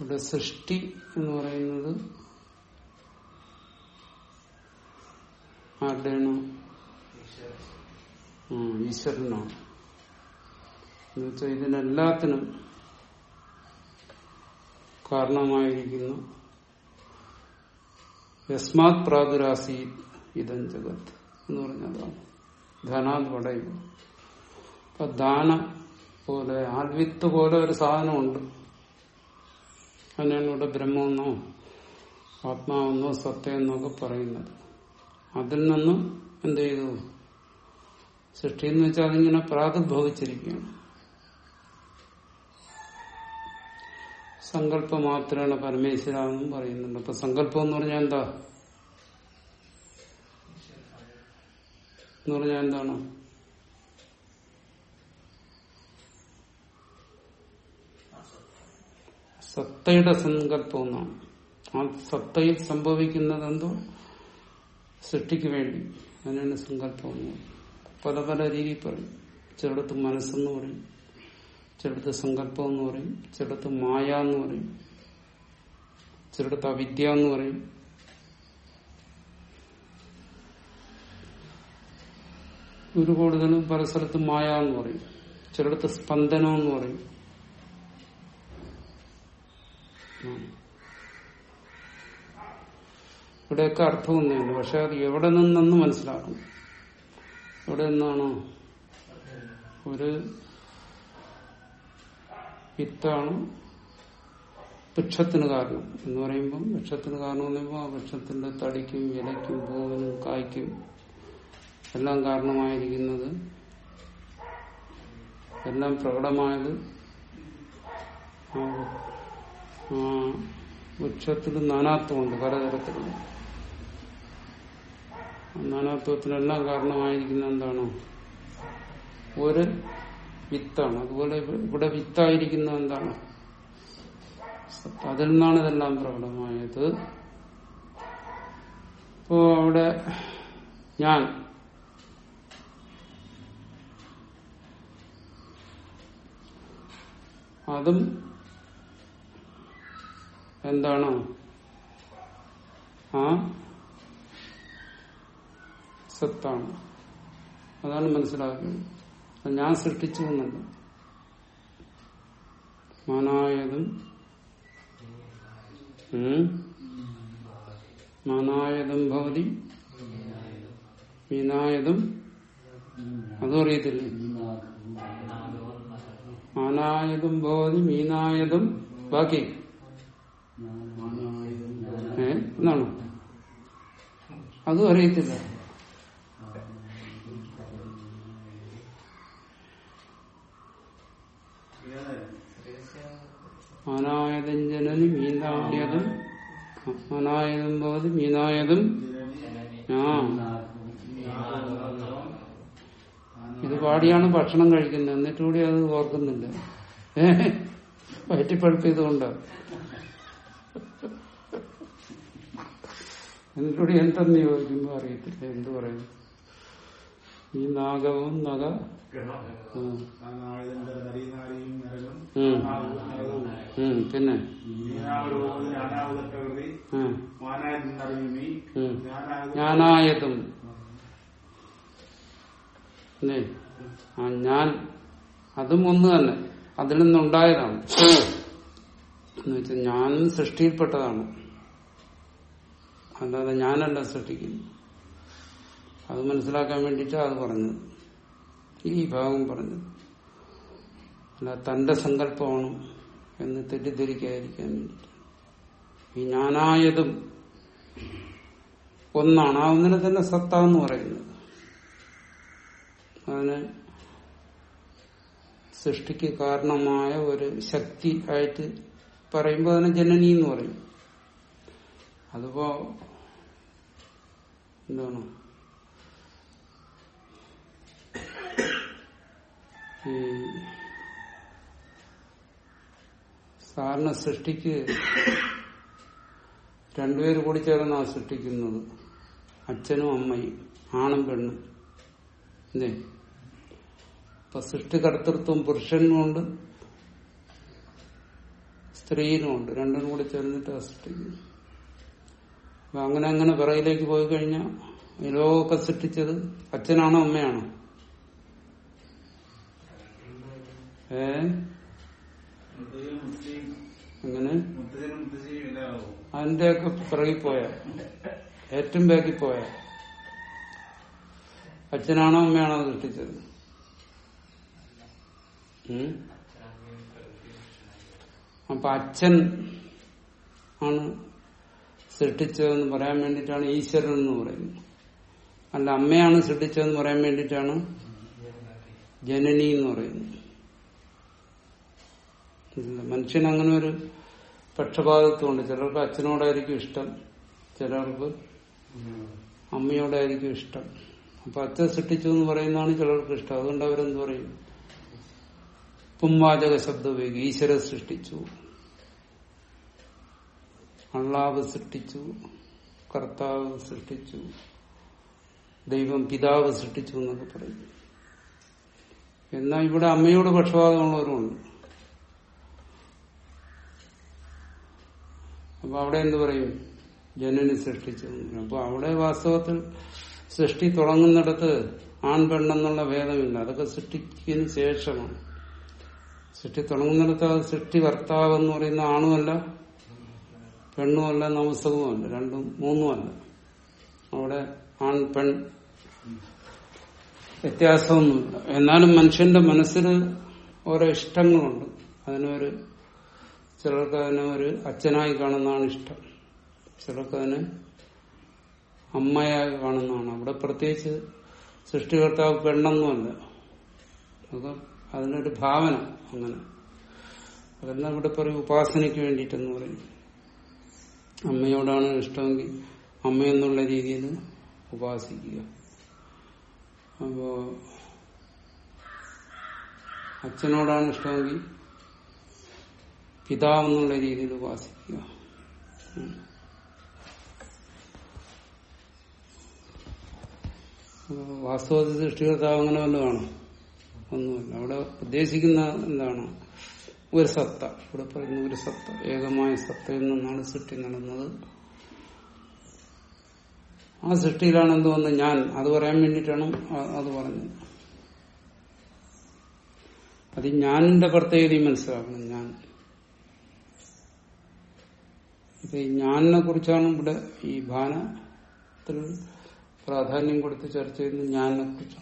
ഇവിടെ സൃഷ്ടി എന്ന് പറയുന്നത് ആരുടെയാണ് ആ, ഈശ്വരനാണ് എന്നുവെച്ചാൽ ഇതിനെല്ലാത്തിനും കാരണമായിരിക്കുന്നു യസ്മാത് പ്രാദുരാസി ഇതം ജഗത്ത് എന്ന് പറഞ്ഞതാണ് ധനാത് പടയും അപ്പൊ ദാന പോലെ ആൽവിത്ത് പോലെ ഒരു സാധനമുണ്ട് അതിനാണ് ഇവിടെ ബ്രഹ്മമെന്നോ ആത്മാവെന്നോ സത്യമെന്നൊക്കെ പറയുന്നത് അതിൽ നിന്നും എന്ത് ചെയ്തു സൃഷ്ടി എന്ന് വെച്ചാൽ അതിങ്ങനെ പ്രാദുർഭവിച്ചിരിക്കുകയാണ് സങ്കല്പം മാത്രമാണ് പരമേശ്വരാന്നും പറയുന്നുണ്ട് അപ്പൊ സങ്കല്പം എന്ന് പറഞ്ഞാൽ എന്താ എന്ന് പറഞ്ഞാൽ എന്താണ് സത്തയുടെ സങ്കല്പം എന്നാണ് ആ സത്തയിൽ സംഭവിക്കുന്നത് എന്തോ സൃഷ്ടിക്ക് വേണ്ടി അതിനാണ് സങ്കല്പം എന്ന് പറയുന്നത്. പല പല രീതിയിൽ പറയും ചിലടത്ത് മനസ്സെന്ന് പറയും ചിലടത്ത് സങ്കല്പം എന്ന് പറയും ചിലടത്ത് മായ എന്ന് പറയും ചിലടത്ത് അവിദ്യ എന്ന് പറയും ഒരു കൂടുതലും പല സ്ഥലത്തും മായ എന്ന് പറയും ചിലടത്ത് സ്പന്ദനം എന്ന് പറയും ഉം. ഇവിടെയൊക്കെ അർത്ഥമൊന്നുമില്ല പക്ഷെ അത് എവിടെ നിന്നെന്ന് മനസ്സിലാക്കണം എവിടെ നിന്നാണോ ഒരു വിത്താണ് വൃക്ഷത്തിന് കാരണം എന്ന് പറയുമ്പം വൃക്ഷത്തിന് കാരണം എന്ന് പറയുമ്പോൾ ആ വൃക്ഷത്തിന്റെ തടിക്കും ഇലയ്ക്കും പൂവിനും കായ്ക്കും എല്ലാം കാരണമായിരിക്കുന്നത് എല്ലാം പ്രകടമായത് ആ ആ വൃക്ഷത്തിൽ നാനാത്വമുണ്ട് പലതരത്തിലുള്ള ആ നാനാത്വത്തിനെല്ലാം കാരണമായിരിക്കുന്ന എന്താണ് ഒരു വിത്താണ് അതുപോലെ ഇവിടെ വിത്തായിരിക്കുന്ന എന്താണ് സത്ത്. അതിൽ നിന്നാണ് ഇതെല്ലാം പ്രകടമായത് ഇപ്പോ അവിടെ ഞാൻ അതും എന്താണ് ആ സത്താണ് അതാണ് മനസ്സിലാക്കുന്നത് അത് ഞാൻ സൃഷ്ടിച്ചു എന്നല്ല മാനായതും ഉം, മാനായതും ഭവതി മീനായതും അതും അറിയത്തില്ലേ മാനായതും ഭവതി മീനായതും ബാക്കി ഏ എന്നാണോ അതും അറിയത്തില്ല മാനായതും ജനനി മീനായതും മാനായതും ഭവതി മീനായതും ആ ഇത് പാടിയാണ് ഭക്ഷണം കഴിക്കുന്നത് എന്നിട്ട് കൂടി അത് ഓർക്കുന്നില്ല ഏഹ് വയറ്റിപ്പഴുപ്പിയതുകൊണ്ട് എന്നിട്ടൂടി എന്തെന്ന് ചോദിക്കുമ്പോ അറിയത്തില്ല എന്ത് പറയും ഈ നാഗവും നഗ ഉം. ഉം. ഉം, പിന്നെ ഉം. ഉം. ഞാനായതും അല്ലേ ആ ഞാൻ അതും ഒന്ന് തന്നെ അതിൽ നിന്നുണ്ടായതാണ് എന്ന് വെച്ചാൽ ഞാൻ സൃഷ്ടിയിൽപ്പെട്ടതാണ് അല്ലാതെ ഞാനല്ല സൃഷ്ടിക്കുന്നു അത് മനസ്സിലാക്കാൻ വേണ്ടിയിട്ടാണ് അത് പറഞ്ഞത് ഈ ഭാഗം പറഞ്ഞത് അല്ല തന്റെ സങ്കല്പമാണ് എന്ന് തെറ്റിദ്ധരിക്കാതിരിക്കാൻ വേണ്ടിയിട്ട് ഈ ഞാനായതും ഒന്നാണ് ആ ഒന്നിനെ തന്നെ സത്ത എന്ന് പറയുന്നത് അതിന് സൃഷ്ടിക്ക് കാരണമായ ഒരു ശക്തി ആയിട്ട് പറയുമ്പോൾ അതിനെ ജനനി എന്ന് പറയും അതിപ്പോ എന്താണ് ഈ സാറിന് സൃഷ്ടിക്ക് രണ്ടുപേര് കൂടി ചേർന്നാണ് സൃഷ്ടിക്കുന്നത് അച്ഛനും അമ്മയും ആണും പെണ്ണും അല്ലേ ഇപ്പൊ സൃഷ്ടികർത്തൃത്വം പുരുഷനുമുണ്ട് സ്ത്രീയിലും ഉണ്ട് രണ്ടും കൂടി ചേർന്നിട്ട് സൃഷ്ടിക്കുന്നു അപ്പൊ അങ്ങനെ അങ്ങനെ പിറകിലേക്ക് പോയി കഴിഞ്ഞാൽ ഈ ലോകമൊക്കെ സൃഷ്ടിച്ചത് അച്ഛനാണോ അമ്മയാണോ ഏ മുത്തച്ഛനും മുത്തശ്ശിയും അങ്ങനെ മുത്തച്ഛനും മുത്തശ്ശിയും ഇല്ലാതാവും അതിന്റെയൊക്കെ പിറകിൽ പോയ ഏറ്റവും ബാക്കിൽ പോയ അച്ഛനാണോ അമ്മയാണോ സൃഷ്ടിച്ചത് ഉം? അപ്പൊ അച്ഛൻ ആണ് സൃഷ്ടിച്ചതെന്ന് പറയാൻ വേണ്ടിയിട്ടാണ് ഈശ്വരൻ എന്ന് പറയുന്നത് അല്ല അമ്മയാണ് സൃഷ്ടിച്ചതെന്ന് പറയാൻ വേണ്ടിയിട്ടാണ് ജനനി എന്ന് പറയുന്നത് ഇല്ല, മനുഷ്യന് അങ്ങനെ ഒരു പക്ഷപാതത്വമുണ്ട് ചിലർക്ക് അച്ഛനോടായിരിക്കും ഇഷ്ടം ചിലർക്ക് അമ്മയോടായിരിക്കും ഇഷ്ടം അപ്പൊ അച്ഛൻ സൃഷ്ടിച്ചു എന്ന് പറയുന്നതാണ് ചിലർക്ക് ഇഷ്ടം അതുകൊണ്ട് അവരെന്ത് പറയും പുംവാചക ശബ്ദം ഉപയോഗിക്കും ഈശ്വരൻ സൃഷ്ടിച്ചു അള്ളാവ് സൃഷ്ടിച്ചു കർത്താവ് സൃഷ്ടിച്ചു ദൈവം പിതാവ് സൃഷ്ടിച്ചു എന്നൊക്കെ പറയും എന്നാൽ ഇവിടെ അമ്മയോട് പക്ഷപാതമുള്ളവരുമുണ്ട് അപ്പൊ അവിടെ എന്ത് പറയും ജനനി സൃഷ്ടിച്ചു എന്ന് പറയും. അപ്പൊ അവിടെ വാസ്തവത്തിൽ സൃഷ്ടി തുടങ്ങുന്നിടത്ത് ആൺ പെണ്ണെന്നുള്ള ഭേദമില്ല അതൊക്കെ സൃഷ്ടിക്കുന്നതിന് ശേഷമാണ് സൃഷ്ടി തുടങ്ങുന്നിടത്ത് അത് സൃഷ്ടി കർത്താവ് എന്ന് പറയുന്ന ആണുമല്ല പെണ്ണുമല്ല നമസ്തകവുമല്ല രണ്ടും മൂന്നുമല്ല അവിടെ ആൺ പെൺ വ്യത്യാസമൊന്നുമില്ല എന്നാലും മനുഷ്യന്റെ മനസ്സിൽ ഓരോ ഇഷ്ടങ്ങളുണ്ട് അതിനൊരു ചിലർക്ക് അതിനെ ഒരു അച്ഛനായി കാണുന്നതാണ് ഇഷ്ടം ചിലർക്ക് അതിനെ അമ്മയായി കാണുന്നതാണ് അവിടെ പ്രത്യേകിച്ച് സൃഷ്ടികർത്താവ് പെണ്ണെന്നുമല്ല അത് അതിനൊരു ഭാവന അങ്ങനെ അതെല്ലാം ഇവിടെ പറയും ഉപാസനയ്ക്ക് വേണ്ടിയിട്ടെന്ന് പറയും അമ്മയോടാണ് ഇഷ്ടമെങ്കിൽ അമ്മയെന്നുള്ള രീതിയിൽ ഉപാസിക്കുക അപ്പോ അച്ഛനോടാണ് ഇഷ്ടമെങ്കിൽ പിതാവെന്നുള്ള രീതിയിൽ ഉപാസിക്കുക ഉം. അപ്പോ വാസ്തവത്തിൽ സൃഷ്ടികർത്താവ് അങ്ങനെ വല്ലതാണ് ഒന്നുമില്ല അവിടെ ഉദ്ദേശിക്കുന്ന എന്താണ് ഒരു സത്ത ഇവിടെ പറയുന്ന ഒരു സത്ത ഏകമായ സത്തയിൽ നിന്നാണ് സൃഷ്ടി നടന്നത് ആ സൃഷ്ടിയിലാണ് എന്ത് വന്ന് ഞാൻ അത് പറയാൻ വേണ്ടിയിട്ടാണ് ആ- അത് പറഞ്ഞത് അത് ഈ ഞാനിന്റെ പ്രത്യേകതയും മനസ്സിലാക്കണം ഞാൻ ഇപ്പൊ ഈ ഞാനിനെ കുറിച്ചാണ് ഇവിടെ ഈ ഭാനത്തിൽ പ്രാധാന്യം കൊടുത്ത് ചർച്ച ചെയ്യുന്നത് ഞാനിനെ കുറിച്ചാണ്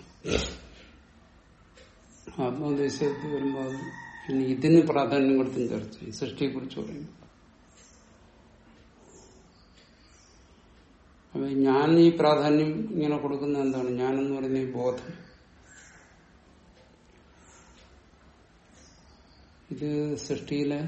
ആത്മോദ്ദേശത്തിൽ വരുമ്പോൾ അത് ഇനി ഇതിന് പ്രാധാന്യം കൊടുത്തും ചർച്ച ചെയ്യും സൃഷ്ടിയെ കുറിച്ച് പറയും അപ്പൊ ഞാൻ ഈ പ്രാധാന്യം ഇങ്ങനെ കൊടുക്കുന്ന എന്താണ് ഞാനെന്ന് പറയുന്ന ഈ ബോധം ഇത് സൃഷ്ടിയിലെ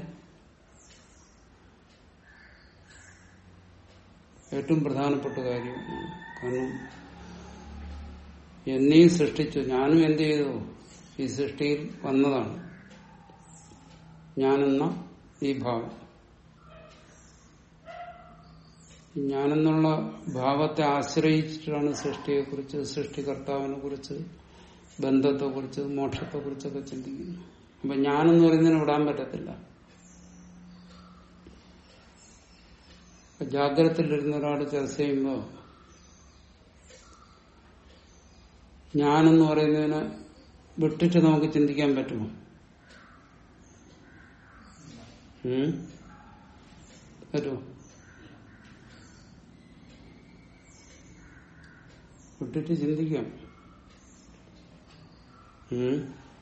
ഏറ്റവും പ്രധാനപ്പെട്ട കാര്യമാണ് കാരണം എന്നെയും സൃഷ്ടിച്ചു ഞാനും എന്ത് ചെയ്തു ഈ സൃഷ്ടിയിൽ വന്നതാണ് ഞാനെന്ന ഈ ഭാവം ഈ ഞാനെന്നുള്ള ഭാവത്തെ ആശ്രയിച്ചിട്ടാണ് സൃഷ്ടിയെക്കുറിച്ച് സൃഷ്ടികർത്താവിനെ കുറിച്ച് ബന്ധത്തെക്കുറിച്ച് മോക്ഷത്തെക്കുറിച്ചൊക്കെ ചിന്തിക്കുന്നത് അപ്പൊ ഞാനെന്ന് പറയുന്നതിന് വിടാൻ പറ്റത്തില്ല ഇപ്പൊ ജാഗ്രതയിലിരുന്ന ഒരാൾ ചർച്ച ചെയ്യുമ്പോ ഞാനെന്ന് പറയുന്നതിനെ വിട്ടിട്ട് നമുക്ക് ചിന്തിക്കാൻ പറ്റുമോ ഉം? പറ്റുമോ വിട്ടിട്ട് ചിന്തിക്കാം ഉം?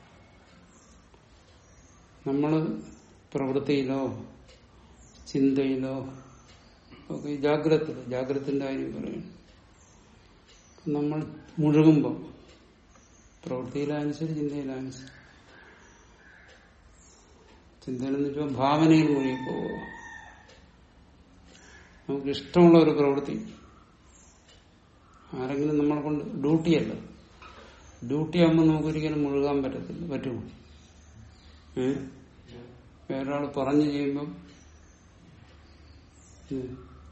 നമ്മള് പ്രവൃത്തിയിലോ ചിന്തയിലോ ഒക്കെ ഈ ജാഗ്രത ജാഗ്രതത്തിന്റെ കാര്യം പറയും നമ്മൾ മുഴുകുമ്പോൾ പ്രവൃത്തിയിലായാലും ശരി ചിന്തയിലായാലും ശരി ചിന്തയിലെന്ന് വെച്ചാൽ ഭാവനയിൽ മുഴുകിപ്പോവുക നമുക്ക് ഇഷ്ടമുള്ള ഒരു പ്രവൃത്തി ആരെങ്കിലും നമ്മളെ കൊണ്ട് ഡ്യൂട്ടിയല്ല ഡ്യൂട്ടി ആകുമ്പോൾ നമുക്ക് ഒരിക്കലും മുഴുകാൻ പറ്റത്തില്ല പറ്റുമോ ഏ വേറൊരാൾ പറഞ്ഞു ചെയ്യുമ്പം ഉം.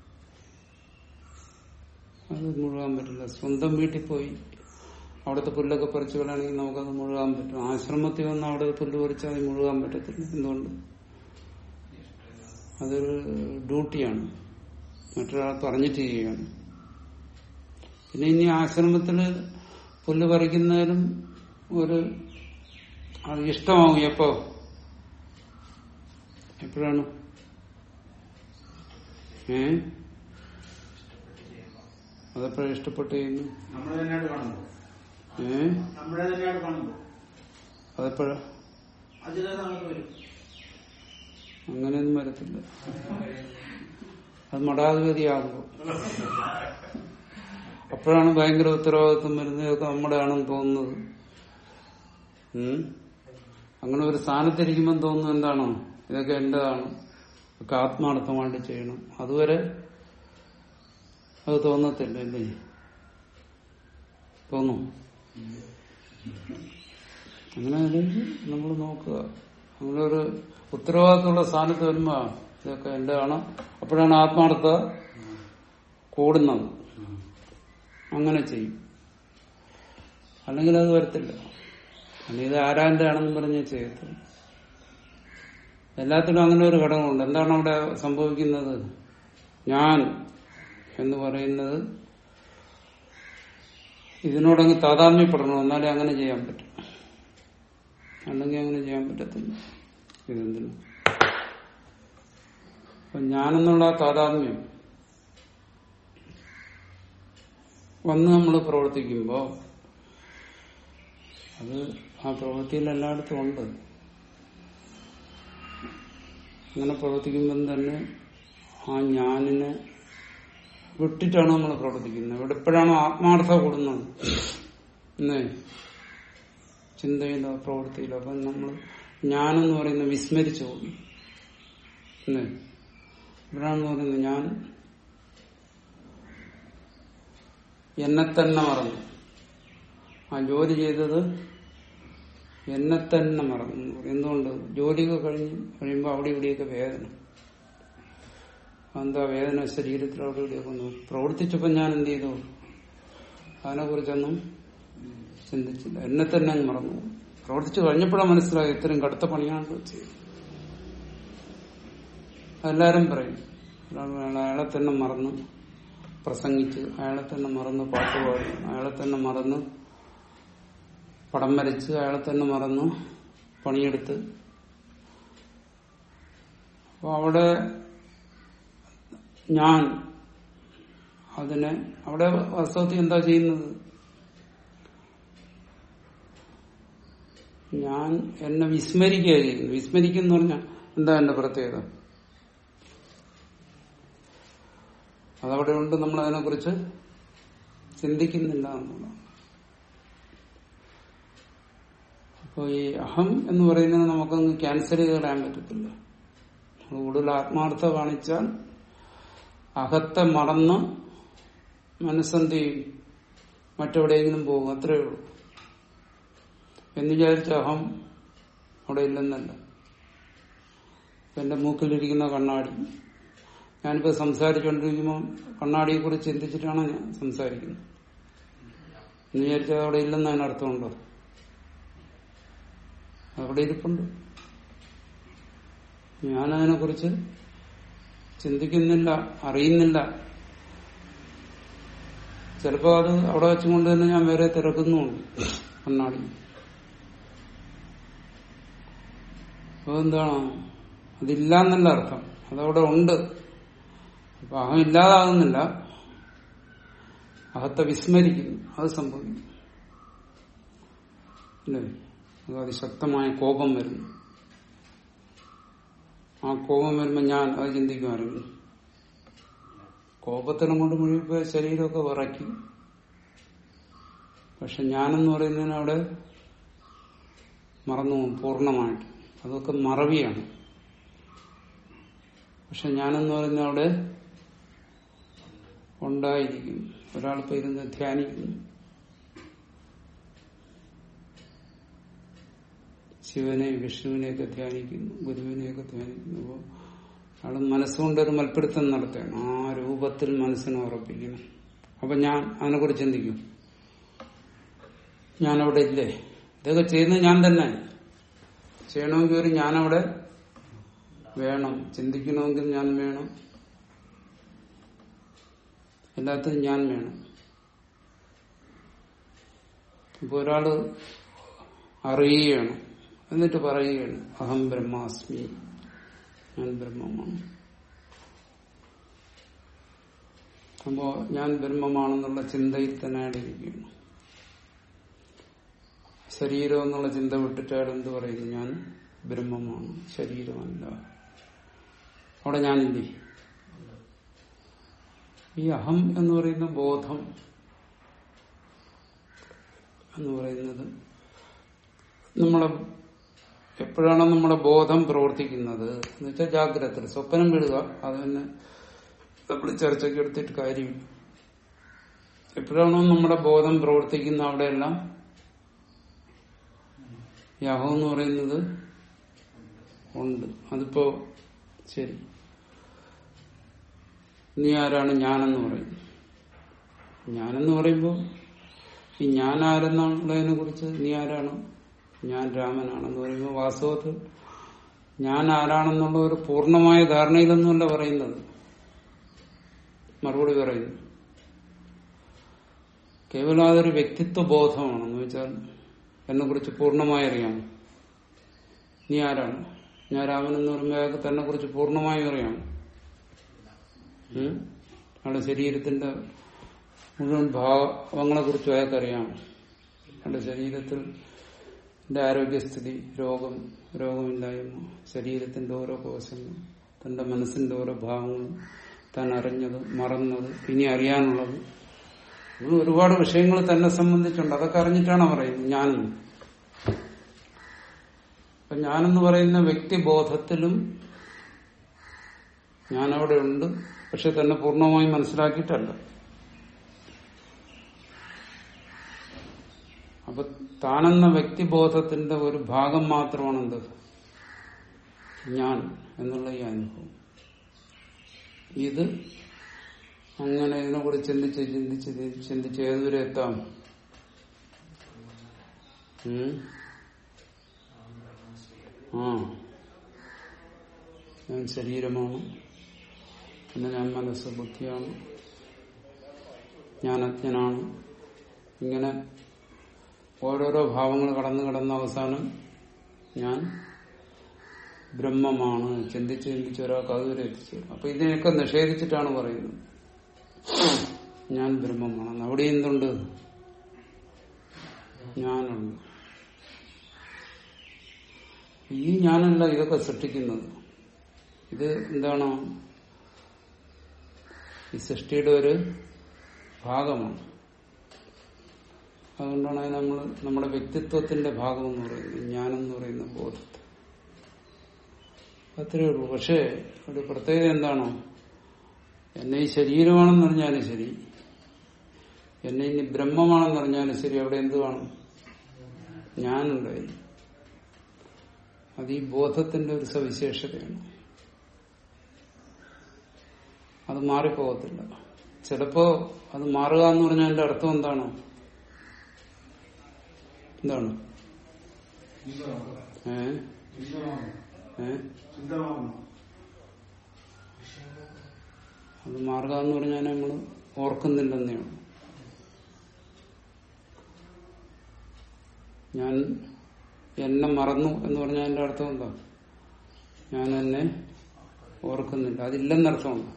അത് മുഴുകാൻ പറ്റില്ല സ്വന്തം വീട്ടിൽ പോയി അവിടുത്തെ പുല്ലൊക്കെ പറിച്ചു കളയാണെങ്കിൽ നമുക്കത് മുഴുകാൻ പറ്റും ആശ്രമത്തിൽ വന്ന് അവിടെ പുല്ല് പറിച്ചാൽ അത് മുഴുകാൻ പറ്റത്തില്ല എന്തുകൊണ്ട് അതൊരു ഡ്യൂട്ടിയാണ് മറ്റൊരാൾ പറഞ്ഞിട്ട് ചെയ്യുകയാണ് പിന്നെ ഇനി ആശ്രമത്തില് പുല്ല് പറിക്കുന്നതിനും ഒരു അത് ഇഷ്ടമാവും എപ്പോ എപ്പോഴാണ് ഏ അതെപ്പോഴാണ് ഇഷ്ടപ്പെട്ട് ചെയ്യുന്നു നമ്മൾ തന്നെയാണ് കാണുമ്പോൾ ഏ നമ്മളെ തന്നെയാണ് കാണുമ്പോൾ അതെപ്പോഴാ അത് ചില സമയത്ത് വരും അങ്ങനെയൊന്നും വരത്തില്ല അത് മഠാധിപതിയാകുമ്പോ അപ്പോഴാണ് ഭയങ്കര ഉത്തരവാദിത്വം വരുന്നത് ഇതൊക്കെ നമ്മുടെ ആണെന്ന് തോന്നുന്നത് ഉം? അങ്ങനെ ഒരു സ്ഥാനത്തിരിക്കുമ്പോൾ തോന്നുന്നു എന്താണോ ഇതൊക്കെ എന്റേതാണ് ഒക്കെ ആത്മാർത്ഥമായിട്ട് ചെയ്യണം അതുവരെ അത് തോന്നത്തില്ല അല്ലേ തോന്നും അങ്ങനെ നമ്മൾ നോക്കുക അങ്ങനെ ഒരു ഉത്തരവാദിത്തമുള്ള സ്ഥാനത്ത് വരുമ്പോ ഇതൊക്കെ എന്റെയാണ് അപ്പോഴാണ് ആത്മാർത്ഥത കൂടുന്നത് അങ്ങനെ ചെയ്യും അല്ലെങ്കിൽ അത് വരത്തില്ല അല്ലെങ്കിൽ ഇത് ആരാന്റെ ആണെന്ന് പറഞ്ഞ് ചെയ്യത്തില്ല എല്ലാത്തിനും അങ്ങനെ ഒരു ഘടകമുണ്ട് എന്താണ് അവിടെ സംഭവിക്കുന്നത് ഞാൻ എന്ന് പറയുന്നത് ഇതിനോടങ്ങ് താതാത്മ്യപ്പെടണം എന്നാലേ അങ്ങനെ ചെയ്യാൻ പറ്റും അല്ലെങ്കിൽ അങ്ങനെ ചെയ്യാൻ പറ്റത്തില്ല ഇതെന്തിനു അപ്പൊ ഞാനെന്നുള്ള ആ താതാത്മ്യം വന്ന് നമ്മൾ പ്രവർത്തിക്കുമ്പോ അത് ആ പ്രവൃത്തിയിൽ എല്ലായിടത്തും ഉണ്ട് അങ്ങനെ പ്രവർത്തിക്കുമ്പം തന്നെ ആ ഞാനിനെ വിട്ടിട്ടാണ് നമ്മൾ പ്രവർത്തിക്കുന്നത് ഇവിടെ എപ്പോഴാണോ ആത്മാർത്ഥത കൂടുന്നത് എന്നേ ചിന്തയിലോ പ്രവൃത്തിയിലോ അപ്പം നമ്മൾ ഞാനെന്ന് പറയുന്ന വിസ്മരിച്ചു പോയി എന്നേ ഇവിടാണെന്ന് പറയുന്നത് ഞാൻ എന്നെ തന്നെ മറന്നു ആ ജോലി ചെയ്തത് എന്നെ തന്നെ മറന്നു എന്തുകൊണ്ട് ജോലിയൊക്കെ കഴിഞ്ഞ് കഴിയുമ്പോൾ അവിടെ ഇവിടെയൊക്കെ വേദന എന്താ വേദന ശരീരത്തിൽ അവിടെ ഇവിടെയൊക്കെ വന്നു പ്രവർത്തിച്ചപ്പോൾ ഞാൻ എന്ത് ചെയ്തു അതിനെ കുറിച്ചൊന്നും ചിന്തിച്ചില്ല എന്നെ തന്നെ അങ്ങ് മറന്നു പ്രവർത്തിച്ചു കഴിഞ്ഞപ്പോഴാണ് മനസ്സിലായി ഇത്രയും കടുത്ത പണിയാണ് ചെയ്തത് അതെല്ലാരും പറയും ഒരാൾ അയാളെ തന്നെ മറന്ന് പ്രസംഗിച്ച് അയാളെ തന്നെ മറന്ന് പാട്ട് പാടി അയാളെ തന്നെ മറന്ന് പടം വരച്ച് അയാളെ തന്നെ മറന്ന് പണിയെടുത്ത് അപ്പൊ അവിടെ ഞാൻ അതിനെ അവിടെ വാസ്തവത്തിൽ എന്താ ചെയ്യുന്നത് ഞാൻ എന്നെ വിസ്മരിക്കുക ചെയ്യുന്നു വിസ്മരിക്കുന്ന പറഞ്ഞാൽ എന്താ എന്റെ പ്രത്യേകത അതവിടെ ഉണ്ട് നമ്മൾ അതിനെക്കുറിച്ച് ചിന്തിക്കുന്നില്ല എന്നുള്ളതാണ് അപ്പോൾ ഈ അഹം എന്ന് പറയുന്നത് നമുക്കങ്ങ് ക്യാൻസൽ ചെയ്ത് കളയാൻ പറ്റത്തില്ല നമ്മൾ കൂടുതൽ ആത്മാർത്ഥ കാണിച്ചാൽ അകത്തെ മറന്ന് മനസ്സെന്ത് ചെയ്യും മറ്റെവിടെയെങ്കിലും പോകും അത്രയേ ഉള്ളൂ എന്ന് വിചാരിച്ച അഹം അവിടെ ഇല്ലെന്നല്ല എന്റെ മൂക്കിലിരിക്കുന്ന കണ്ണാടി ഞാനിപ്പോ സംസാരിച്ചുകൊണ്ടിരിക്കുമ്പോൾ കണ്ണാടിയെ കുറിച്ച് ചിന്തിച്ചിട്ടാണ് ഞാൻ സംസാരിക്കുന്നത് എന്ന് വിചാരിച്ചാൽ അവിടെ ഇല്ലെന്ന് അതിന് അർത്ഥമുണ്ടോ അവിടെ ഇരിപ്പുണ്ട് ഞാനതിനെ കുറിച്ച് ചിന്തിക്കുന്നില്ല അറിയുന്നില്ല ചിലപ്പോ അത് അവിടെ വെച്ചുകൊണ്ട് തന്നെ ഞാൻ വേറെ തിരക്കുന്നുണ്ട് കണ്ണാടി അപ്പൊ എന്താണ് അതില്ല എന്നല്ല അർത്ഥം അതവിടെ ഉണ്ട് അപ്പൊ അഹം ഇല്ലാതാകുന്നില്ല അഹത്തെ വിസ്മരിക്കുന്നു അത് സംഭവിക്കും അല്ലേ അത് അതിശക്തമായ കോപം വരുന്നു ആ കോപം വരുമ്പോ ഞാൻ അത് ചിന്തിക്കുമായിരുന്നു കോപത്തിനും കൊണ്ട് മുഴുകിപ്പോയ ശരീരമൊക്കെ വിറയ്ക്കും പക്ഷെ ഞാനെന്ന് പറയുന്നതിന് അവിടെ മറന്നു പോകും പൂർണ്ണമായിട്ട് അതൊക്കെ മറവിയാണ് പക്ഷെ ഞാനെന്ന് പറയുന്ന അവിടെ ഉണ്ടായിരിക്കും ഒരാളിപ്പോ ഇരുന്ന് ധ്യാനിക്കുന്നു ശിവനെ വിഷ്ണുവിനെയൊക്കെ ധ്യാനിക്കുന്നു ഗുരുവിനെയൊക്കെ ധ്യാനിക്കുന്നു അപ്പോൾ അയാൾ മനസ്സുകൊണ്ടൊരു മൽപ്പിടുത്തം നടത്തുകയാണ് ആ രൂപത്തിൽ മനസ്സിനെ ഉറപ്പിക്കണം അപ്പൊ ഞാൻ അതിനെക്കുറിച്ച് ചിന്തിക്കും ഞാനവിടെ ഇല്ലേ ഇതൊക്കെ ചെയ്യുന്നത് ഞാൻ തന്നെ ചെയ്യണമെങ്കിൽ ഒരു ഞാനവിടെ വേണം ചിന്തിക്കണമെങ്കിൽ ഞാൻ വേണം എല്ലാത്തിനും ഞാൻ വേണം ഇപ്പൊ ഒരാള് അറിയുകയാണ് എന്നിട്ട് പറയുകയാണ് അഹം ബ്രഹ്മാസ്മി ഞാൻ ബ്രഹ്മമാണ് അപ്പോ ഞാൻ ബ്രഹ്മമാണെന്നുള്ള ചിന്തയിൽ തന്നെ അയാൾ ഇരിക്കുകയാണ് ശരീരം എന്നുള്ള ചിന്ത വിട്ടിട്ട് അയാൾ എന്ത് പറയുന്നു ഞാൻ ബ്രഹ്മമാണ് ശരീരമല്ല അവിടെ ഞാനില്ലേ ഈ അഹം എന്ന് പറയുന്ന ബോധം എന്ന് പറയുന്നത് നമ്മളെ എപ്പോഴാണ് നമ്മുടെ ബോധം പ്രവർത്തിക്കുന്നത് എന്ന് വെച്ചാൽ ജാഗ്രത സ്വപ്നം വിടുക അത് തന്നെ നമ്മൾ ചർച്ചയ്ക്ക് എടുത്തിട്ട് കാര്യമില്ല എപ്പോഴാണോ നമ്മുടെ ബോധം പ്രവർത്തിക്കുന്ന അവിടെയെല്ലാം യാഹോ എന്ന് പറയുന്നത് ഉണ്ട് അതിപ്പോ ശരി നീ ആരാണ് ഞാനെന്ന് പറയും ഞാനെന്ന് പറയുമ്പോൾ ഈ ഞാൻ ആരെന്നുള്ളതിനെ കുറിച്ച് നീ ആരാണ് ഞാൻ രാമനാണെന്ന് പറയുമ്പോൾ വാസ്തവത്തിൽ ഞാൻ ആരാണെന്നുള്ള ഒരു പൂർണ്ണമായ ധാരണയിലൊന്നുമല്ല പറയുന്നത് മറുപടി പറയുന്നു കേവലം അതൊരു വ്യക്തിത്വ ബോധമാണെന്ന് വെച്ചാൽ എന്നെ കുറിച്ച് പൂർണ്ണമായി അറിയാം നീ ആരാണ് ഞാൻ രാമൻ എന്ന് പറയുമ്പോൾ അയാൾക്ക് തന്നെ കുറിച്ച് പൂർണ്ണമായി അറിയാം ഉം? അയാളുടെ ശരീരത്തിന്റെ മുഴുവൻ ഭാവങ്ങളെ കുറിച്ചും അയാൾക്കറിയാം അയാളുടെ ശരീരത്തിൽ ന്റെ ആരോഗ്യസ്ഥിതി രോഗം രോഗമില്ലായ്മ ശരീരത്തിന്റെ ഓരോ കോശങ്ങൾ തന്റെ മനസ്സിന്റെ ഓരോ ഭാവങ്ങളും താൻ അറിഞ്ഞത് മറന്നത് ഇനി അറിയാനുള്ളത് ഇങ്ങനെ ഒരുപാട് വിഷയങ്ങൾ തന്നെ സംബന്ധിച്ചുണ്ട് അതൊക്കെ അറിഞ്ഞിട്ടാണ് പറയുന്നത് ഞാനെന്ന് അപ്പൊ ഞാനെന്ന് പറയുന്ന വ്യക്തിബോധത്തിലും ഞാനവിടെ ഉണ്ട് പക്ഷെ തന്നെ പൂർണ്ണമായി മനസ്സിലാക്കിയിട്ടല്ല അപ്പൊ താനെന്ന വ്യക്തിബോധത്തിന്റെ ഒരു ഭാഗം മാത്രമാണ് എന്ത് ഞാൻ എന്നുള്ള ഈ അനുഭവം ഇത് അങ്ങനെ ഇതിനെക്കുറിച്ച് ചിന്തിച്ച് ചിന്തിച്ച് ചിന്തിച്ച് ഏതുവരെ എത്താം ഉം? ആ ഞാൻ ശരീരമാണ് പിന്നെ ഞാൻ മനസ്സ് ബുദ്ധിയാണ് ഞാൻ അജ്ഞനാണ് ഇങ്ങനെ ഓരോരോ ഭാവങ്ങൾ കടന്നു കടന്ന അവസാനം ഞാൻ ബ്രഹ്മമാണ് ചിന്തിച്ച് ചിന്തിച്ച് ഒരാൾക്ക് അതുവരെ എത്തിച്ചു അപ്പൊ ഇതിനെയൊക്കെ നിഷേധിച്ചിട്ടാണ് പറയുന്നത് ഞാൻ ബ്രഹ്മമാണ് അവിടെ എന്തുണ്ട് ഞാനുണ്ട് ഈ ഞാനല്ല ഇതൊക്കെ സൃഷ്ടിക്കുന്നത് ഇത് എന്താണ് ഈ സൃഷ്ടിയുടെ ഒരു ഭാഗമാണ് അതുകൊണ്ടാണ് അത് നമ്മൾ നമ്മുടെ വ്യക്തിത്വത്തിന്റെ ഭാഗം എന്ന് പറയുന്നത് ഞാനെന്ന് പറയുന്ന ബോധത്തെ അത്രയേ ഉള്ളൂ പക്ഷേ ഒരു പ്രത്യേകത എന്താണോ എന്നെ ഈ ശരീരമാണെന്ന് പറഞ്ഞാലും ശരി എന്നെ ഇനി ബ്രഹ്മമാണെന്ന് പറഞ്ഞാലും ശരി അവിടെ എന്ത് കാണും ഞാനുണ്ടായി അത് ഈ ബോധത്തിന്റെ ഒരു സവിശേഷതയാണ് അത് മാറിപ്പോകത്തില്ല ചിലപ്പോ അത് മാറുക എന്ന് പറഞ്ഞാൽ അതിന്റെ അർത്ഥം എന്താണ് എന്താണ് ഏ ഏ അത് മാറുക എന്ന് പറഞ്ഞാൽ നമ്മൾ ഓർക്കുന്നില്ലെന്നേ ഉള്ളൂ ഞാൻ എന്നെ മറന്നു എന്ന് പറഞ്ഞാൽ അതിന്റെ അർത്ഥം എന്താ ഞാൻ എന്നെ ഓർക്കുന്നില്ല അതില്ലെന്നർത്ഥമുണ്ട്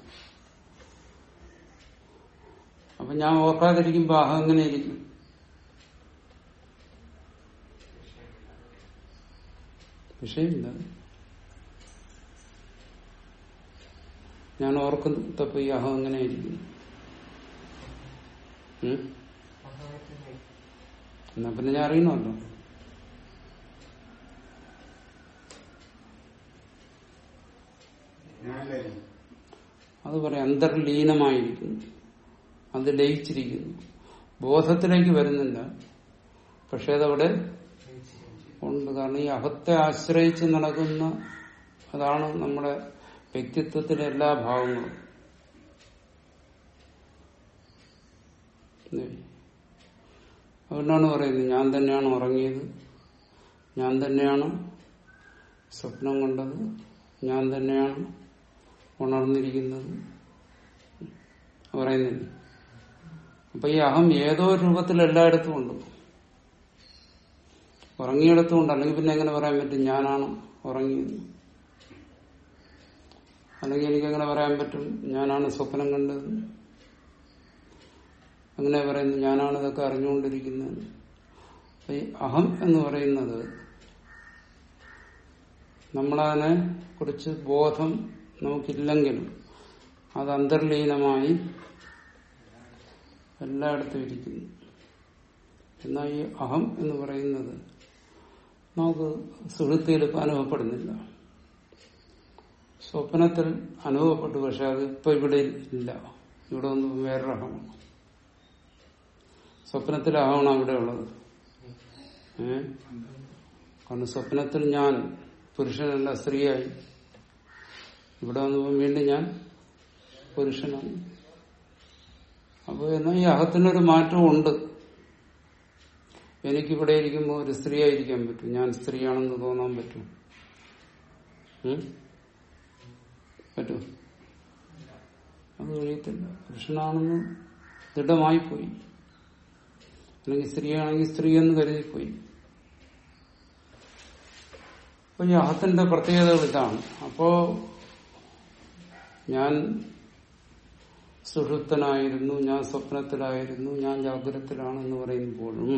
അപ്പൊ ഞാൻ ഓർക്കാതിരിക്കുമ്പോ അഹം എങ്ങനെ ഇരിക്കും വിഷയമില്ല ഞാൻ ഓർക്കുന്നപ്പോ ഈ അഹം എങ്ങനെ ഇരിക്കും ഉം? എന്നാ പിന്നെ ഞാൻ അറിയണമല്ലോ അത് പറയാം അന്തർലീനമായിരിക്കുന്നു അത് ലയിച്ചിരിക്കുന്നു ബോധത്തിലേക്ക് വരുന്നില്ല പക്ഷെ അതവിടെ ഉണ്ട് കാരണം ഈ അഹത്തെ ആശ്രയിച്ച് നടക്കുന്ന അതാണ് നമ്മുടെ വ്യക്തിത്വത്തിലെ എല്ലാ ഭാവങ്ങളും ഇല്ലേ? അതുകൊണ്ടാണ് പറയുന്നത് ഞാൻ തന്നെയാണ് ഉറങ്ങിയത് ഞാൻ തന്നെയാണ് സ്വപ്നം കണ്ടത് ഞാൻ തന്നെയാണ് ഉണർന്നിരിക്കുന്നത് പറയുന്നില്ല അപ്പൊ ഈ അഹം ഏതോ രൂപത്തിൽ എല്ലായിടത്തും ഉണ്ട് ഉറങ്ങിയിടത്തും ഉണ്ട് അല്ലെങ്കിൽ പിന്നെ എങ്ങനെ പറയാൻ പറ്റും ഞാനാണ് ഉറങ്ങിയത് അല്ലെങ്കിൽ എനിക്ക് എങ്ങനെ പറയാൻ പറ്റും ഞാനാണ് സ്വപ്നം കണ്ടത് അങ്ങനെ പറയുന്നത് ഞാനാണ് ഇതൊക്കെ അറിഞ്ഞുകൊണ്ടിരിക്കുന്നത് അപ്പൊ ഈ അഹം എന്ന് പറയുന്നത് നമ്മളതിനെ കുറിച്ച് ബോധം നമുക്കില്ലെങ്കിലും അത് അന്തർലീനമായി എല്ലായിടത്തും ഇരിക്കുന്നു എന്നാൽ ഈ അഹം എന്ന് പറയുന്നത് നമുക്ക് സുഹൃത്തിയിൽ ഇപ്പം അനുഭവപ്പെടുന്നില്ല സ്വപ്നത്തിൽ അനുഭവപ്പെട്ടു പക്ഷെ അത് ഇപ്പൊ ഇവിടെ ഇല്ല ഇവിടെ ഒന്നും വേറൊരു അഹമാണ് സ്വപ്നത്തിൽ അഹമാണ് അവിടെ ഉള്ളത് ഏ കാരണം സ്വപ്നത്തിൽ ഞാൻ പുരുഷനല്ല സ്ത്രീയായി ഇവിടെ വന്നപ്പോൾ വീണ്ടും ഞാൻ പുരുഷനാണ് അപ്പൊ എന്നാൽ ഈ അഹത്തിനൊരു മാറ്റവും ഉണ്ട് എനിക്കിവിടെ ഇരിക്കുമ്പോൾ ഒരു സ്ത്രീ ആയിരിക്കാൻ പറ്റും ഞാൻ സ്ത്രീയാണെന്ന് തോന്നാൻ പറ്റും ഉം? പറ്റും അത് കഴിയത്തില്ല പുരുഷനാണെന്ന് ദൃഢമായി പോയി അല്ലെങ്കിൽ സ്ത്രീയാണെങ്കിൽ സ്ത്രീ എന്ന് കരുതിപ്പോയി അപ്പൊ ഈ അഹത്തിന്റെ പ്രത്യേകതകൾ ഇതാണ് അപ്പോ ഞാൻ സുഷുപ്തനായിരുന്നു ഞാൻ സ്വപ്നത്തിലായിരുന്നു ഞാൻ ജാഗ്രതത്തിലാണെന്ന് പറയുമ്പോഴും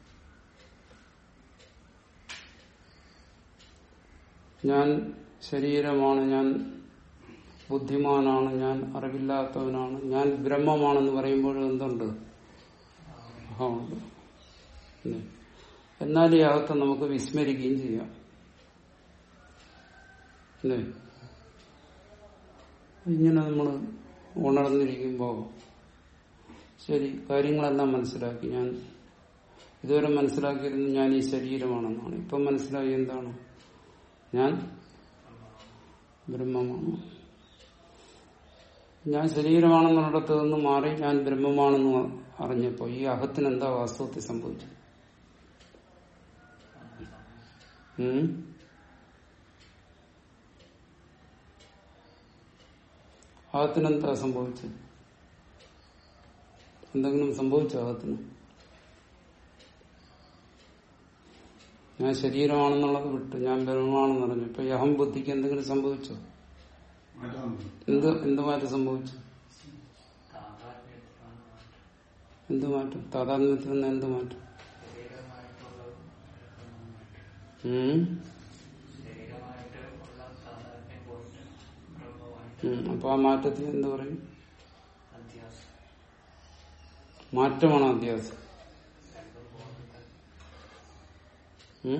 ഞാൻ ശരീരമാണ് ഞാൻ ബുദ്ധിമാനാണ് ഞാൻ അറിവില്ലാത്തവനാണ് ഞാൻ ബ്രഹ്മമാണെന്ന് പറയുമ്പോഴും എന്തുണ്ട് അഹമുണ്ട് ഇല്ലേ? എന്നാൽ ഈ അകത്തെ നമുക്ക് വിസ്മരിക്കുകയും ചെയ്യാം അല്ലേ ഇങ്ങനെ നമ്മൾ ഉണർന്നിരിക്കുമ്പോൾ ശരി കാര്യങ്ങളെല്ലാം മനസ്സിലാക്കി ഞാൻ ഇതുവരെ മനസ്സിലാക്കിയിരുന്നത് ഞാൻ ഈ ശരീരമാണെന്നാണ് ഇപ്പം മനസ്സിലായി എന്താണ് ഞാൻ ബ്രഹ്മമാണ് ഞാൻ ശരീരമാണെന്നുള്ളിടത്ത് നിന്ന് മാറി ഞാൻ ബ്രഹ്മമാണെന്ന് അറിഞ്ഞപ്പോ ഈ അഹത്തിന് എന്താ വാസ്തവത്തിൽ സംഭവിച്ചു ഉം? അഹത്തിന് എന്താ സംഭവിച്ചത് എന്തെങ്കിലും സംഭവിച്ചോ അഹത്തിന് ഞാൻ ശരീരമാണെന്നുള്ളത് വിട്ടു ഞാൻ ബ്രഹ്മമാണെന്ന് പറഞ്ഞു ഇപ്പൊ ഈ അഹം ബുദ്ധിക്ക് എന്തെങ്കിലും സംഭവിച്ചോ മാറ്റം വന്നു. എന്ത് എന്ത് മാറ്റം സംഭവിച്ചു എന്ത് മാറ്റം താതാത്മ്യത്തിൽ നിന്ന് എന്ത് മാറ്റം ഉം? ഉം. അപ്പൊ ആ മാറ്റത്തിന് എന്ത് പറയും മാറ്റമാണ് അധ്യാസം ഉം?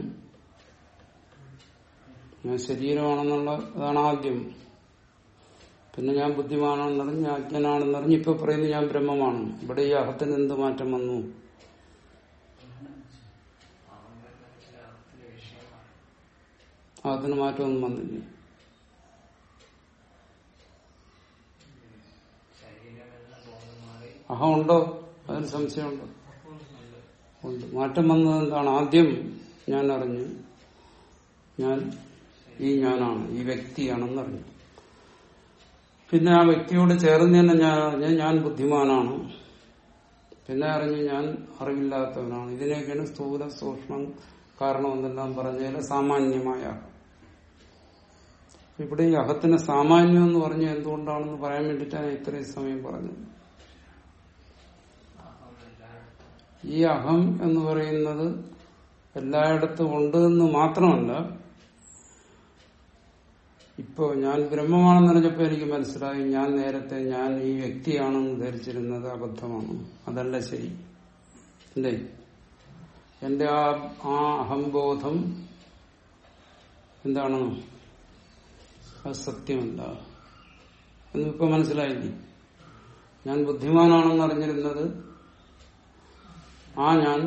ഞാൻ ശരീരമാണെന്നുള്ള അതാണ് ആദ്യം പിന്നെ ഞാൻ ബുദ്ധിമാനാണെന്നറിഞ്ഞ് ഞാൻ അജ്ഞനാണെന്നറിഞ്ഞ് ഇപ്പൊ പറയുന്നത് ഞാൻ ബ്രഹ്മമാണ് ഇവിടെ ഈ അഹത്തിന് എന്ത് മാറ്റം വന്നു അഹത്തിന് മാറ്റമൊന്നും വന്നില്ല അഹം ഉണ്ടോ അതിന് സംശയമുണ്ടോ ഉണ്ട് മാറ്റം വന്നത് എന്താണ് ആദ്യം ഞാൻ അറിഞ്ഞു ഞാൻ ഈ ഞാനാണ് ഈ വ്യക്തിയാണെന്നറിഞ്ഞു പിന്നെ ആ വ്യക്തിയോട് ചേർന്ന് തന്നെ ഞാൻ അറിഞ്ഞ് ഞാൻ ബുദ്ധിമാനാണ് പിന്നെ അറിഞ്ഞ് ഞാൻ അറിവില്ലാത്തവനാണ് ഇതിനെയൊക്കെയാണ് സ്ഥൂല സൂക്ഷ്മം കാരണം എന്നെല്ലാം പറഞ്ഞാൽ സാമാന്യമായ ഇവിടെ ഈ അഹത്തിന് സാമാന്യം എന്ന് പറഞ്ഞ എന്തുകൊണ്ടാണെന്ന് പറയാൻ വേണ്ടിയിട്ടാണ് ഇത്രയും സമയം പറഞ്ഞത് ഈ അഹം എന്ന് പറയുന്നത് എല്ലായിടത്തും ഉണ്ട് എന്ന് മാത്രമല്ല ഇപ്പോ ഞാൻ ബ്രഹ്മമാണെന്ന് പറഞ്ഞപ്പോ എനിക്ക് മനസ്സിലായി ഞാൻ നേരത്തെ ഞാൻ ഈ വ്യക്തിയാണെന്ന് ധരിച്ചിരുന്നത് അബദ്ധമാണ് അതല്ല ശരി അല്ലേ എന്റെ ആ ആ അഹംബോധം എന്താണ് അത് സത്യമല്ല എന്നിപ്പോ മനസ്സിലായില്ലേ ഞാൻ ബുദ്ധിമാനാണെന്ന് അറിഞ്ഞിരുന്നത് ആ ഞാൻ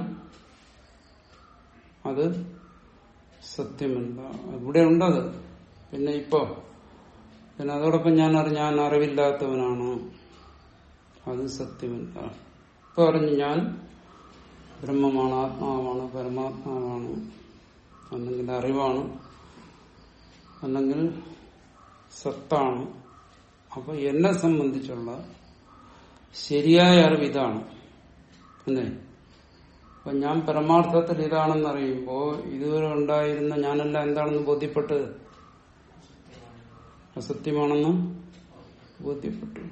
അത് സത്യമല്ല ഇവിടെ ഉണ്ടത് പിന്നെ ഇപ്പോ പിന്നെ അതോടൊപ്പം ഞാൻ അറിഞ്ഞ ഞാൻ അറിവില്ലാത്തവനാണ് അത് സത്യമല്ല ഇപ്പൊ അറിഞ്ഞു ഞാൻ ബ്രഹ്മമാണ് ആത്മാവാണ് പരമാത്മാവാണ് അല്ലെങ്കിൽ അറിവാണ് അല്ലെങ്കിൽ സത്താണ് അപ്പൊ എന്നെ സംബന്ധിച്ചുള്ള ശരിയായ അറിവ് ഇതാണ് അല്ലേ അപ്പൊ ഞാൻ പരമാർത്ഥത്തിൽ ഇതാണെന്ന് അറിയുമ്പോ ഇതുവരെ ഉണ്ടായിരുന്ന ഞാനല്ല എന്താണെന്ന് ബോധ്യപ്പെട്ട് അസത്യമാണെന്ന് ബോധ്യപ്പെട്ടു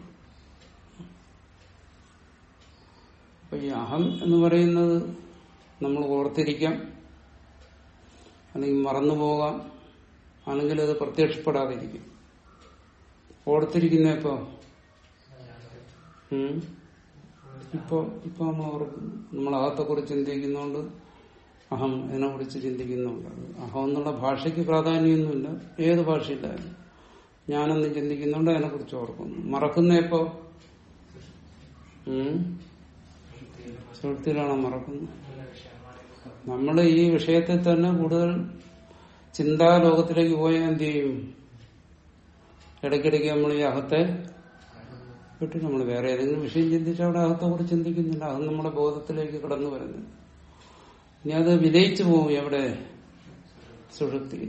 അപ്പൊ ഈ അഹം എന്ന് പറയുന്നത് നമ്മൾ ഓർത്തിരിക്കാം അല്ലെങ്കിൽ മറന്നു പോകാം അല്ലെങ്കിൽ അത് പ്രത്യക്ഷപ്പെടാതിരിക്കും ഓർത്തിരിക്കുന്ന ഇപ്പോ ഉം. ഇപ്പൊ ഇപ്പൊ നമ്മൾ ഓർക്കുന്നു നമ്മൾ അഹത്തെ കുറിച്ച് ചിന്തിക്കുന്നോണ്ട് അഹം ഇതിനെ കുറിച്ച് ചിന്തിക്കുന്നുണ്ട് അത് അഹം എന്നുള്ള ഭാഷയ്ക്ക് പ്രാധാന്യമൊന്നുമില്ല ഏത് ഭാഷയില്ലായാലും ഞാനൊന്ന് ചിന്തിക്കുന്നുണ്ട് അതിനെ കുറിച്ച് ഓർക്കുന്നു മറക്കുന്ന എപ്പോ ഉം സുഹൃത്തിലാണോ മറക്കുന്നത് നമ്മൾ ഈ വിഷയത്തെ തന്നെ കൂടുതൽ ചിന്താലോകത്തിലേക്ക് പോയാൽ എന്ത് ചെയ്യും ഇടയ്ക്കിടയ്ക്ക് നമ്മൾ ഈ അഹത്തെ വിട്ട് നമ്മൾ വേറെ ഏതെങ്കിലും വിഷയം ചിന്തിച്ചാൽ അവിടെ അഹത്തെ കുറിച്ച് ചിന്തിക്കുന്നില്ല അത് നമ്മുടെ ബോധത്തിലേക്ക് കടന്നു വരുന്നു ഇനി അത് വിലയിച്ചു പോകും എവിടെ സുഷുപ്തി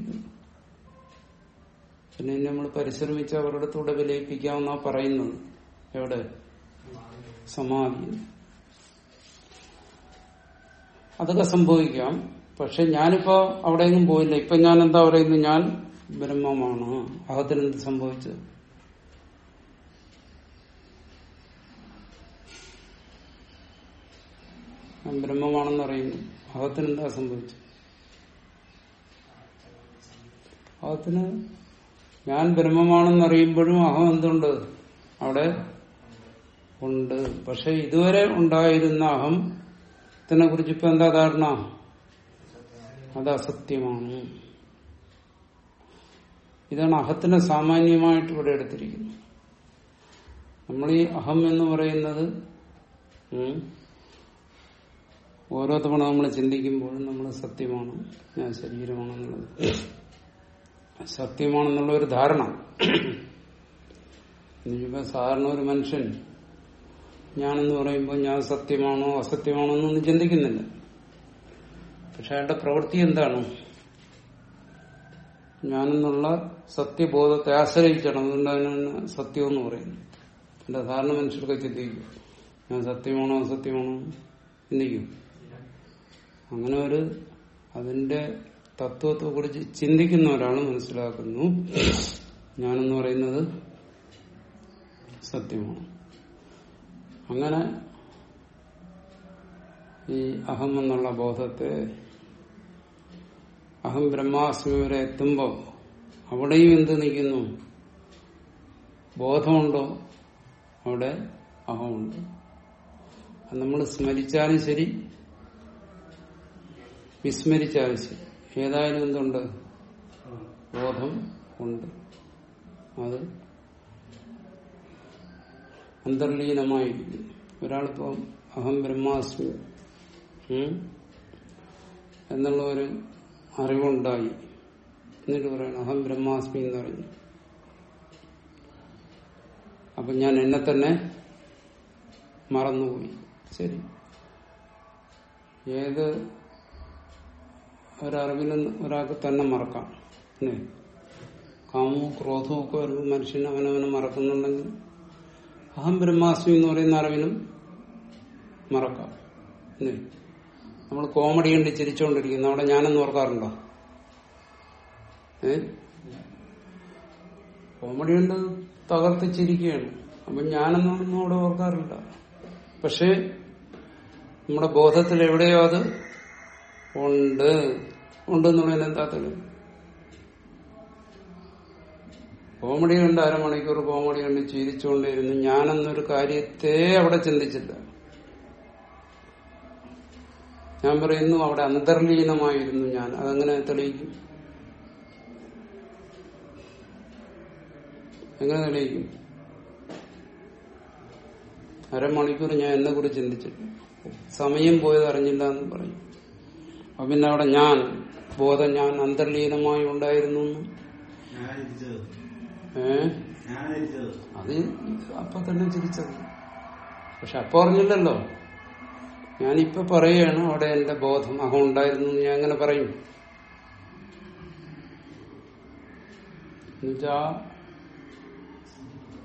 പിന്നെ ഇനി നമ്മൾ പരിശ്രമിച്ച് അവരുടെ അടുത്തൂടെ വിലയിപ്പിക്കാമെന്നാ പറയുന്നത് എവിടെ സമാധി അതൊക്കെ സംഭവിക്കാം പക്ഷെ ഞാനിപ്പോ അവിടെയൊന്നും പോയില്ല ഇപ്പൊ ഞാൻ എന്താ പറയുന്നത് ഞാൻ ബ്രഹ്മമാണ് അഹത്തിന് എന്ത് സംഭവിച്ചത് ഞാൻ ബ്രഹ്മമാണെന്ന് അറിയുന്നു അഹത്തിന് എന്താ സംഭവിച്ചത് അഹത്തിന് ഞാൻ ബ്രഹ്മമാണെന്ന് അറിയുമ്പോഴും അഹം എന്തുണ്ട് അവിടെ ഉണ്ട് പക്ഷെ ഇതുവരെ ഉണ്ടായിരുന്ന അഹം ത്തിനെ കുറിച്ച് ഇപ്പൊ എന്താ ധാരണ അത് അസത്യമാണ് ഇതാണ് അഹത്തിനെ സാമാന്യമായിട്ട് ഇവിടെ എടുത്തിരിക്കുന്നത് നമ്മൾ ഈ അഹം എന്ന് പറയുന്നത് ഉം, ഓരോ തവണ നമ്മൾ ചിന്തിക്കുമ്പോഴും നമ്മൾ സത്യമാണ് ഞാൻ ശരീരമാണെന്നുള്ളത് സത്യമാണെന്നുള്ള ഒരു ധാരണ ഇനിയിപ്പോ സാധാരണ ഒരു മനുഷ്യൻ ഞാനെന്ന് പറയുമ്പോൾ ഞാൻ സത്യമാണോ അസത്യമാണോ എന്നൊന്നും ചിന്തിക്കുന്നില്ല പക്ഷെ അയാളുടെ പ്രവൃത്തി എന്താണ് ഞാനെന്നുള്ള സത്യബോധത്തെ ആശ്രയിച്ചാണ് അതുകൊണ്ട് അതിനാണ് സത്യം എന്ന് പറയുന്നത് എന്റെ സാധാരണ മനുഷ്യർക്ക് ചിന്തിക്കും ഞാൻ സത്യമാണോ അസത്യമാണോ ചിന്തിക്കും അങ്ങനെ ഒരു അതിന്റെ തത്വത്തെ കുറിച്ച് ചിന്തിക്കുന്ന ഒരാൾ മനസ്സിലാക്കുന്നു ഞാനെന്ന് പറയുന്നത് സത്യമാണ് അങ്ങനെ ഈ അഹം എന്നുള്ള ബോധത്തെ അഹം ബ്രഹ്മാസ്മി വരെ എത്തുമ്പോൾ അവിടെയും എന്ത് നിൽക്കുന്നു ബോധമുണ്ടോ അവിടെ അഹമുണ്ട് അത് നമ്മൾ സ്മരിച്ചാലും ശരി വിസ്മരിച്ചാലും ശരി ഏതായാലും എന്തുണ്ട് ബോധം ഉണ്ട് അത് അന്തർലീനമായിരിക്കും ഒരാളിപ്പം അഹം ബ്രഹ്മാസ്മി ഉം, എന്നുള്ള ഒരു അറിവുണ്ടായി എന്നിട്ട് പറയണം അഹം ബ്രഹ്മാസ്മി എന്ന് പറഞ്ഞു അപ്പൊ ഞാൻ എന്നെ തന്നെ മറന്നുപോയി ശരി ഏത് ഒരറിവിനും ഒരാൾക്ക് തന്നെ മറക്കാം അല്ലേ കാമവും ക്രോധവും ഒക്കെ ഒരു മനുഷ്യൻ അവനവനെ മറക്കുന്നുണ്ടെങ്കിൽ അഹം ബ്രഹ്മാസ്മി എന്ന് പറയുന്ന അറിവിനും മറക്കാം അല്ലേ നമ്മൾ കോമഡി കണ്ട് ചിരിച്ചുകൊണ്ടിരിക്കുന്നു അവിടെ ഞാനെന്ന് ഓർക്കാറുണ്ടോ ഏ കോമഡി കണ്ട് തകർത്ത് ചിരിക്കുകയാണ് അപ്പൊ ഞാനെന്നൊന്നും അവിടെ ഓർക്കാറില്ല പക്ഷെ നമ്മുടെ ബോധത്തിൽ എവിടെയോ അത് ഉണ്ട് ഉണ്ടെന്നുള്ളതിന് എന്താ തെളിവ് കോമഡി കണ്ട് അരമണിക്കൂർ കോമഡി കണ്ട് ചിരിച്ചുകൊണ്ടിരുന്നു ഞാനെന്നൊരു കാര്യത്തെ അവിടെ ചിന്തിച്ചില്ല ഞാൻ പറയുന്നു അവിടെ അന്തർലീനമായിരുന്നു ഞാൻ അതെങ്ങനെ തെളിയിക്കും എങ്ങനെ തെളിയിക്കും അരമണിക്കൂർ ഞാൻ എന്നെ കുറിച്ച് ചിന്തിച്ചില്ല സമയം പോയത് അറിഞ്ഞില്ല എന്ന് പറയും അപ്പൊ പിന്നെ അവിടെ ഞാൻ ബോധം ഞാൻ അന്തർലീനമായി ഉണ്ടായിരുന്നു എന്നും ഞാനിരിച്ചത് ഏഹ് ഞാനിരിച്ചത് അത് അപ്പൊ തന്നെ ചിരിച്ചത് പക്ഷെ അപ്പൊ അറിഞ്ഞില്ലല്ലോ ഞാനിപ്പൊ പറയുകയാണ് അവിടെ എന്റെ ബോധം അഹം ഉണ്ടായിരുന്നു എന്ന് ഞാൻ അങ്ങനെ പറയും എന്നുവെച്ചാ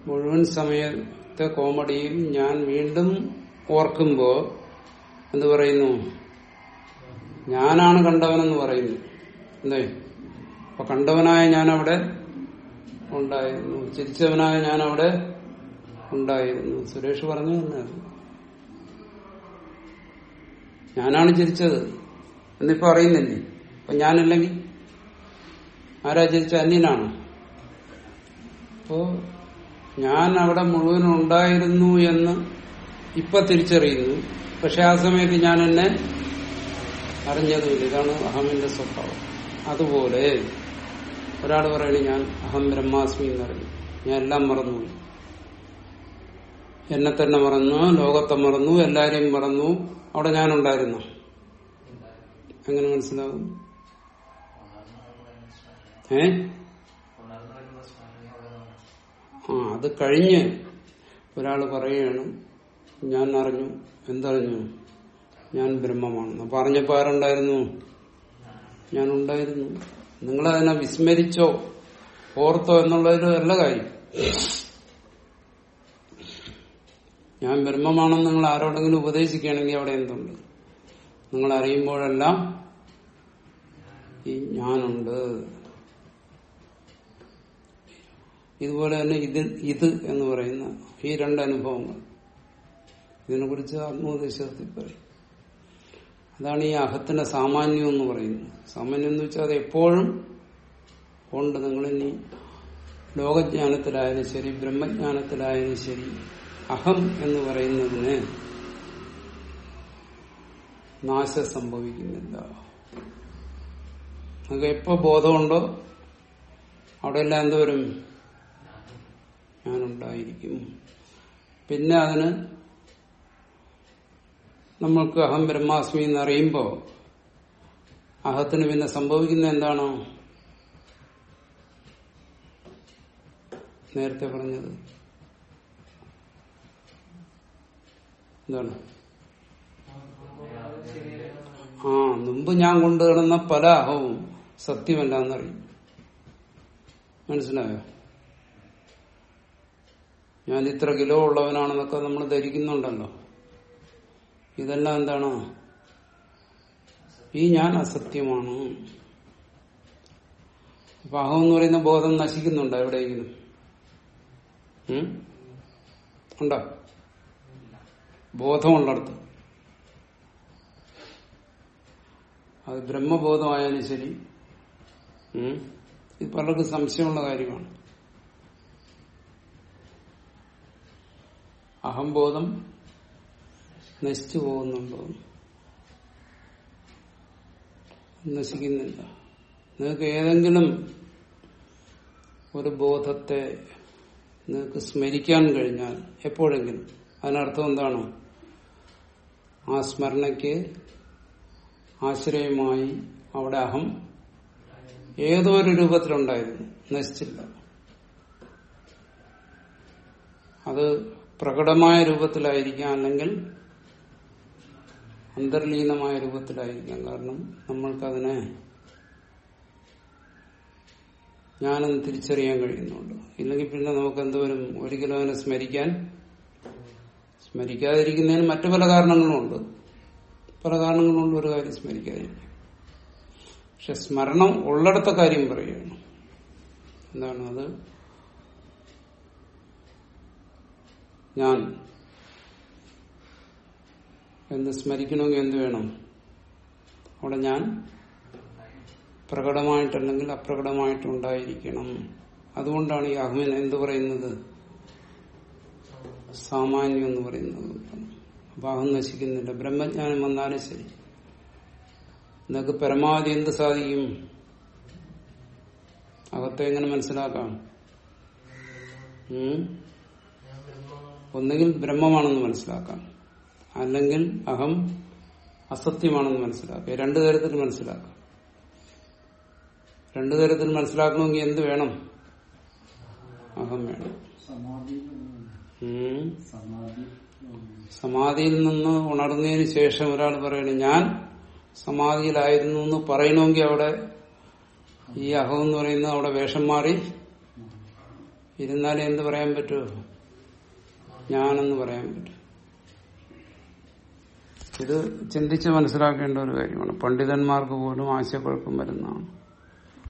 മുഴുവൻ സമയത്തെ കോമഡിയും ഞാൻ വീണ്ടും ഓർക്കുമ്പോ എന്ത് പറയുന്നു ഞാനാണ് കണ്ടവനെന്ന് പറയുന്നു എന്തേ അപ്പൊ കണ്ടവനായ ഞാൻ അവിടെ ഉണ്ടായിരുന്നു ചിരിച്ചവനായ ഞാൻ അവിടെ ഉണ്ടായിരുന്നു സുരേഷ് പറഞ്ഞു തന്നെ അത്. ഞാനാണ് ചിരിച്ചത് എന്നിപ്പോ അറിയുന്നില്ലേ അപ്പൊ ഞാനില്ലെങ്കിൽ ആരാ ചിരിച്ച അന്യനാണ് അപ്പോ ഞാൻ അവിടെ മുഴുവൻ ഉണ്ടായിരുന്നു എന്ന് ഇപ്പൊ തിരിച്ചറിയുന്നു പക്ഷെ ആ സമയത്ത് ഞാൻ എന്നെ അറിഞ്ഞതുമില്ല ഇതാണ് അഹമിന്റെ സ്വഭാവം അതുപോലെ ഒരാൾ പറയണ ഞാൻ അഹം ബ്രഹ്മാസ്മി എന്നറിഞ്ഞു ഞാൻ എല്ലാം മറന്നുപോയി എന്നെ തന്നെ മറന്നു ലോകത്തെ മറന്നു എല്ലാരെയും മറന്നു അവിടെ ഞാനുണ്ടായിരുന്നു എങ്ങനെ മനസ്സിലാവും ഏ ആ അത് കഴിഞ്ഞ് ഒരാൾ പറയുകയാണ് ഞാൻ അറിഞ്ഞു എന്തറിഞ്ഞു ഞാൻ ബ്രഹ്മമാണെന്ന് പറഞ്ഞപ്പോ ആരുണ്ടായിരുന്നു ഞാൻ ഉണ്ടായിരുന്നു നിങ്ങളതിനെ വിസ്മരിച്ചോ ഓർത്തോ എന്നുള്ളതിൽ അല്ല കാര്യം ഞാൻ ബ്രഹ്മമാണെന്ന് നിങ്ങൾ ആരോടെങ്കിലും ഉപദേശിക്കുകയാണെങ്കിൽ അവിടെ എന്തുണ്ട് നിങ്ങൾ അറിയുമ്പോഴെല്ലാം ഈ ഞാനുണ്ട് ഇതുപോലെ തന്നെ ഇത് ഇത് എന്ന് പറയുന്ന ഈ രണ്ട് അനുഭവങ്ങൾ ഇതിനെ കുറിച്ച് ആത്മോപദേശത്തിൽ പറയും അതാണ് ഈ അഹത്തിന്റെ സാമാന്യം എന്ന് പറയുന്നത് സാമാന്യം എന്ന് വെച്ചാൽ അത് എപ്പോഴും ഉണ്ട് നിങ്ങളിനി ലോകജ്ഞാനത്തിലായാലും ശരി ബ്രഹ്മജ്ഞാനത്തിലായാലും ശരി അഹം എന്ന് പറയുന്നതിന് നാശം സംഭവിക്കുന്നില്ല നമുക്ക് എപ്പോ ബോധമുണ്ടോ അവിടെയെല്ലാം എന്തോരും ഞാനുണ്ടായിരിക്കും പിന്നെ അതിന് നമ്മൾക്ക് അഹം ബ്രഹ്മാസ്മി എന്നറിയുമ്പോ അഹത്തിന് പിന്നെ സംഭവിക്കുന്ന എന്താണോ നേരത്തെ പറഞ്ഞത് എന്താണ് ആ മുമ്പ് ഞാൻ കൊണ്ടുകിടന്ന പല അഹവും സത്യമല്ല എന്നറിയും മനസ്സിലായോ ഞാൻ ഇത്ര കിലോ ഉള്ളവനാണെന്നൊക്കെ നമ്മൾ ധരിക്കുന്നുണ്ടല്ലോ ഇതെല്ലാം എന്താണ് ഈ ഞാൻ അസത്യമാണ് അപ്പൊ അഹം എന്ന് പറയുന്ന ബോധം നശിക്കുന്നുണ്ടോ എവിടെയെങ്കിലും ഉം? ഉണ്ടോ ബോധമുള്ളിടത്ത് അത് ബ്രഹ്മബോധമായാലും ശരി ഉം? ഇത് പലർക്കും സംശയമുള്ള കാര്യമാണ് അഹംബോധം നശിച്ചു പോകുന്നുണ്ടോ നശിക്കുന്നില്ല നിങ്ങൾക്ക് ഏതെങ്കിലും ഒരു ബോധത്തെ നിങ്ങൾക്ക് സ്മരിക്കാൻ കഴിഞ്ഞാൽ എപ്പോഴെങ്കിലും അതിനർത്ഥം എന്താണ് ആ സ്മരണയ്ക്ക് ആശ്രയമായി അവിടെ അഹം ഏതോ ഒരു രൂപത്തിലുണ്ടായിരുന്നു നശിച്ചില്ല അത് പ്രകടമായ രൂപത്തിലായിരിക്കാം അല്ലെങ്കിൽ അന്തർലീനമായ രൂപത്തിലായിരിക്കാം കാരണം നമ്മൾക്കതിനെ ഞാനെന്ന് തിരിച്ചറിയാൻ കഴിയുന്നുണ്ട് ഇല്ലെങ്കിൽ പിന്നെ നമുക്ക് എന്തോരും ഒരിക്കലും അതിനെ സ്മരിക്കാൻ സ്മരിക്കാതിരിക്കുന്നതിന് മറ്റു പല കാരണങ്ങളുമുണ്ട് പല കാരണങ്ങളുണ്ട് ഒരു കാര്യം സ്മരിക്കാതിരിക്കും പക്ഷെ സ്മരണം ഉള്ളിടത്ത കാര്യം പറയുകയാണ് എന്താണ് അത് ഞാൻ എന്ന് സ്മരിക്കണമെങ്കിൽ എന്ത് വേണം അവിടെ ഞാൻ പ്രകടമായിട്ടല്ലെങ്കിൽ അപ്രകടമായിട്ടുണ്ടായിരിക്കണം അതുകൊണ്ടാണ് ഈ അഹ്മിന് എന്ത് പറയുന്നത് സാമാന്യം എന്ന് പറയുന്നത് അപ്പൊ അഹം നശിക്കുന്നില്ല ബ്രഹ്മജ്ഞാനം വന്നാലും ശരി നിങ്ങൾക്ക് പരമാവധി എന്ത് സാധിക്കും അകത്തെ എങ്ങനെ മനസ്സിലാക്കാം ഉം? ഒന്നുകിൽ ബ്രഹ്മമാണെന്ന് മനസ്സിലാക്കാം അല്ലെങ്കിൽ അഹം അസത്യമാണെന്ന് മനസ്സിലാക്കാം രണ്ടു തരത്തിൽ മനസ്സിലാക്കാം രണ്ടു തരത്തിൽ മനസ്സിലാക്കണമെങ്കിൽ എന്ത് വേണം അഹം വേണം സമാധി ഉം. സമാധി സമാധിയിൽ നിന്ന് ഉണർന്നതിന് ശേഷം ഒരാൾ പറയണ ഞാൻ സമാധിയിലായിരുന്നു എന്ന് പറയണമെങ്കിൽ അവിടെ ഈ അഹം എന്ന് പറയുന്നത് അവിടെ വേഷം മാറി ഇരുന്നാലേ എന്ത് പറയാൻ പറ്റുമോ ഞാനെന്ന് പറയാൻ പറ്റും ഇത് ചിന്തിച്ച് മനസ്സിലാക്കേണ്ട ഒരു കാര്യമാണ് പണ്ഡിതന്മാർക്ക് പോലും ആശയക്കുഴപ്പം വരുന്നതാണ്